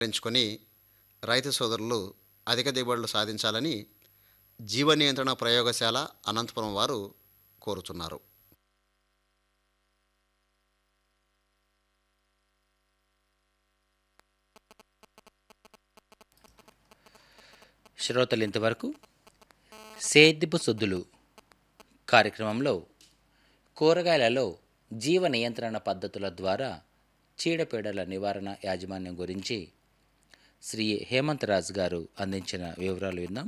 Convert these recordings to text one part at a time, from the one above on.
పెంచుకొని రైతు సోదరులు అధిక దిగుబడులు సాధించాలని జీవ నియంత్రణ ప్రయోగశాల అనంతపురం వారు కోరుతున్నారు శ్రోతలు ఇంతవరకు సేద్యపు సుద్దులు కార్యక్రమంలో కూరగాయలలో జీవ నియంత్రణ పద్ధతుల ద్వారా చీడపీడల నివారణ యాజమాన్యం గురించి శ్రీ హేమంత్ రాజ్ గారు అందించిన వివరాలు విందాం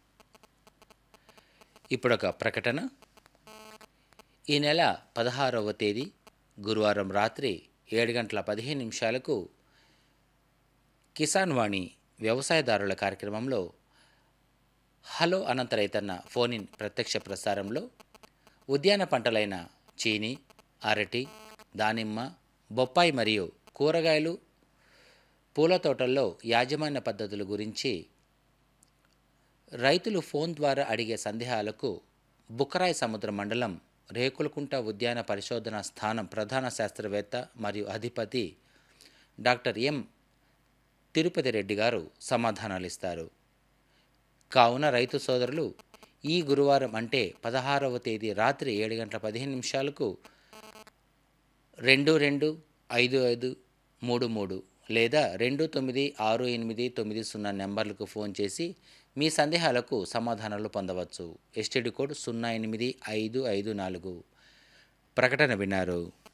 ఇప్పుడొక ప్రకటన ఈ నెల పదహారవ తేదీ గురువారం రాత్రి ఏడు గంటల పదిహేను నిమిషాలకు కిసాన్ వాణి వ్యవసాయదారుల కార్యక్రమంలో హలో అనంత రైతన్న ఫోన్ ఇన్ ప్రత్యక్ష ప్రసారంలో ఉద్యాన పంటలైన చీని అరటి దానిమ్మ బొప్పాయి మరియు కూరగాయలు పూల తోటల్లో యాజమాన్య పద్ధతుల గురించి రైతులు ఫోన్ ద్వారా అడిగే సందేహాలకు బుక్కరాయి సముద్ర మండలం రేకులకుంట ఉద్యాన పరిశోధన స్థానం ప్రధాన శాస్త్రవేత్త మరియు అధిపతి డాక్టర్ ఎం తిరుపతి రెడ్డి గారు సమాధానాలు ఇస్తారు కావున రైతు సోదరులు ఈ గురువారం అంటే పదహారవ తేదీ రాత్రి ఏడు గంటల పదిహేను నిమిషాలకు రెండు రెండు ఐదు ఐదు మూడు మూడు లేదా రెండు తొమ్మిది ఆరు ఎనిమిది తొమ్మిది సున్నా నెంబర్లకు ఫోన్ చేసి మీ సందేహాలకు సమాధానాలు పొందవచ్చు ఎస్టీడీ కోడ్ సున్నా ఎనిమిది ఐదు ఐదు నాలుగు ప్రకటన విన్నారు